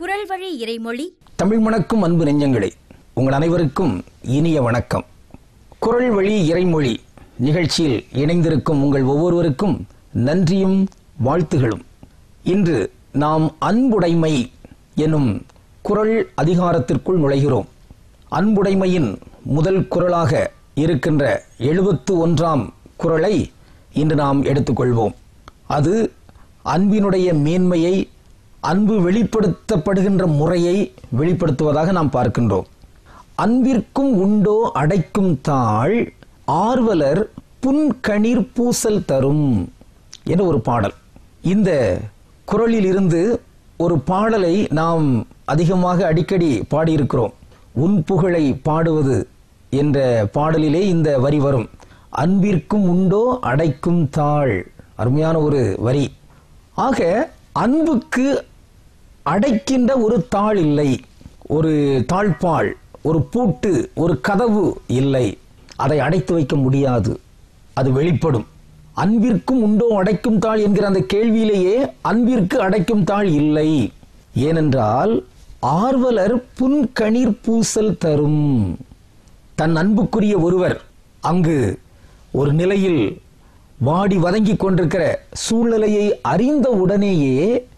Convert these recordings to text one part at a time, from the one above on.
குரல் வழி இறைமொழி தமிழ் மணக்கும் அன்பு நெஞ்சங்களே உங்கள் அனைவருக்கும் இனிய வணக்கம் குரல் வழி இறைமொழி நிகழ்ச்சியில் இணைந்திருக்கும் உங்கள் ஒவ்வொருவருக்கும் நன்றியும் வாழ்த்துகளும் இன்று நாம் அன்புடைமை எனும் குரல் அதிகாரத்திற்குள் நுழைகிறோம் அன்புடைமையின் முதல் குரலாக இருக்கின்ற எழுபத்து ஒன்றாம் குரலை இன்று நாம் எடுத்துக்கொள்வோம் அது அன்பினுடைய மேன்மையை அன்பு வெளிப்படுத்தப்படுகின்ற முறையை வெளிப்படுத்துவதாக நாம் பார்க்கின்றோம் அன்பிற்கும் உண்டோ அடைக்கும் தாழ் ஆர்வலர் புன்கணீர் பூசல் தரும் என்ற ஒரு பாடல் இந்த குரலில் இருந்து ஒரு பாடலை நாம் அதிகமாக அடிக்கடி பாடியிருக்கிறோம் உன் புகழை பாடுவது என்ற பாடலிலே இந்த வரி வரும் அன்பிற்கும் உண்டோ அடைக்கும் தாழ் அருமையான ஒரு வரி ஆக அன்புக்கு அடைக்கின்ற ஒரு தாள் இல்லை ஒரு தாழ்பாள் ஒரு பூட்டு ஒரு கதவு இல்லை அதை அடைத்து வைக்க முடியாது அது வெளிப்படும் அன்பிற்கும் உண்டோ அடைக்கும் தாள் என்கிற அந்த கேள்வியிலேயே அன்பிற்கு அடைக்கும் தாள் இல்லை ஏனென்றால் ஆர்வலர் புன்கணீர் பூசல் தரும் தன் அன்புக்குரிய ஒருவர் அங்கு ஒரு நிலையில் வாடி வதங்கிக் கொண்டிருக்கிற சூழ்நிலையை அறிந்த உடனேயே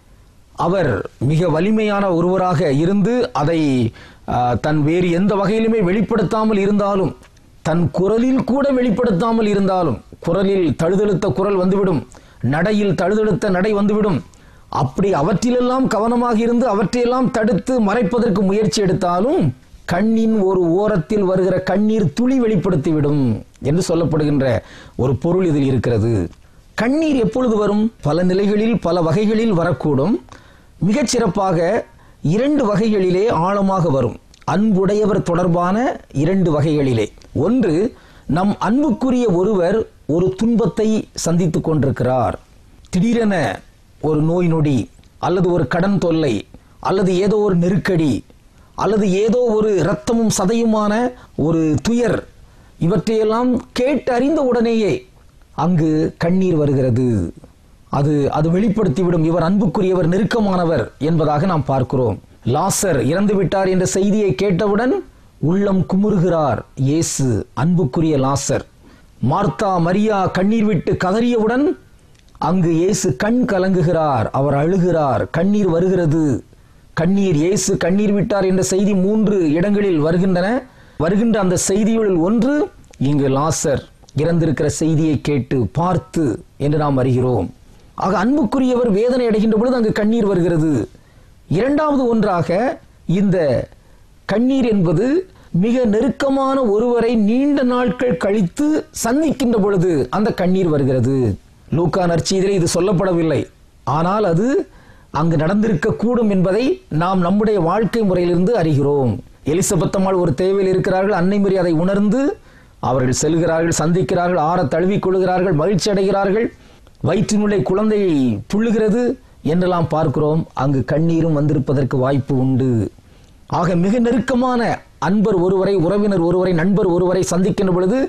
அவர் மிக வலிமையான ஒருவராக இருந்து அதை ஆ, தன் வேறு எந்த வகையிலுமே வெளிப்படுத்தாமல் இருந்தாலும் தன் குரலில் கூட வெளிப்படுத்தாமல் இருந்தாலும் குரலில் தழுதழுத்த குரல் வந்துவிடும் நடையில் தழுதழுத்த நடை வந்துவிடும் அப்படி அவற்றிலெல்லாம் கவனமாக இருந்து அவற்றையெல்லாம் தடுத்து மறைப்பதற்கு முயற்சி எடுத்தாலும் கண்ணின் ஒரு ஓரத்தில் வருகிற கண்ணீர் துளி வெளிப்படுத்திவிடும் என்று சொல்லப்படுகின்ற ஒரு பொருள் இதில் இருக்கிறது கண்ணீர் எப்பொழுது வரும் பல நிலைகளில் பல வகைகளில் வரக்கூடும் மிகச் சிறப்பாக இரண்டு வகைகளிலே ஆழமாக வரும் அன்புடையவர் தொடர்பான இரண்டு வகைகளிலே ஒன்று நம் அன்புக்குரிய ஒருவர் ஒரு துன்பத்தை சந்தித்துக் கொண்டிருக்கிறார் திடீரென ஒரு நோய் நொடி அல்லது ஒரு கடன் தொல்லை அல்லது ஏதோ ஒரு நெருக்கடி அல்லது ஏதோ ஒரு இரத்தமும் சதையுமான ஒரு துயர் இவற்றையெல்லாம் கேட்டறிந்த உடனேயே அங்கு கண்ணீர் வருகிறது அது அது வெளிப்படுத்திவிடும் இவர் அன்புக்குரியவர் நெருக்கமானவர் என்பதாக நாம் பார்க்கிறோம் லாசர் இறந்து விட்டார் என்ற செய்தியை கேட்டவுடன் உள்ளம் குமுறுகிறார் இயேசு அன்புக்குரிய லாசர் மார்த்தா மரியா கண்ணீர் விட்டு கதறியவுடன் அங்கு இயேசு கண் கலங்குகிறார் அவர் அழுகிறார் கண்ணீர் வருகிறது கண்ணீர் இயேசு கண்ணீர் விட்டார் என்ற செய்தி மூன்று இடங்களில் வருகின்றன வருகின்ற அந்த செய்திகளில் ஒன்று இங்கு லாசர் இறந்திருக்கிற செய்தியை கேட்டு பார்த்து என்று நாம் அறிகிறோம் ஆக அன்புக்குரியவர் வேதனை அடைகின்ற பொழுது அங்கு கண்ணீர் வருகிறது இரண்டாவது ஒன்றாக இந்த கண்ணீர் என்பது மிக நெருக்கமான ஒருவரை நீண்ட நாட்கள் கழித்து சந்திக்கின்ற பொழுது அந்த கண்ணீர் வருகிறது லூக்கா நற்செய்தியிலே இது சொல்லப்படவில்லை ஆனால் அது அங்கு நடந்திருக்க கூடும் என்பதை நாம் நம்முடைய வாழ்க்கை முறையிலிருந்து அறிகிறோம் எலிசபெத் அம்மாள் ஒரு தேவையில் இருக்கிறார்கள் அன்னை மரி அதை உணர்ந்து அவர்கள் செல்கிறார்கள் சந்திக்கிறார்கள் ஆற தழுவிக் கொள்கிறார்கள் மகிழ்ச்சி அடைகிறார்கள் வயிற்றினுள்ளே குழந்தை துள்ளுகிறது என்றெல்லாம் பார்க்கிறோம் அங்கு கண்ணீரும் வந்திருப்பதற்கு வாய்ப்பு உண்டு ஆக மிக நெருக்கமான அன்பர் ஒருவரை உறவினர் ஒருவரை நண்பர் ஒருவரை சந்திக்கின்ற பொழுது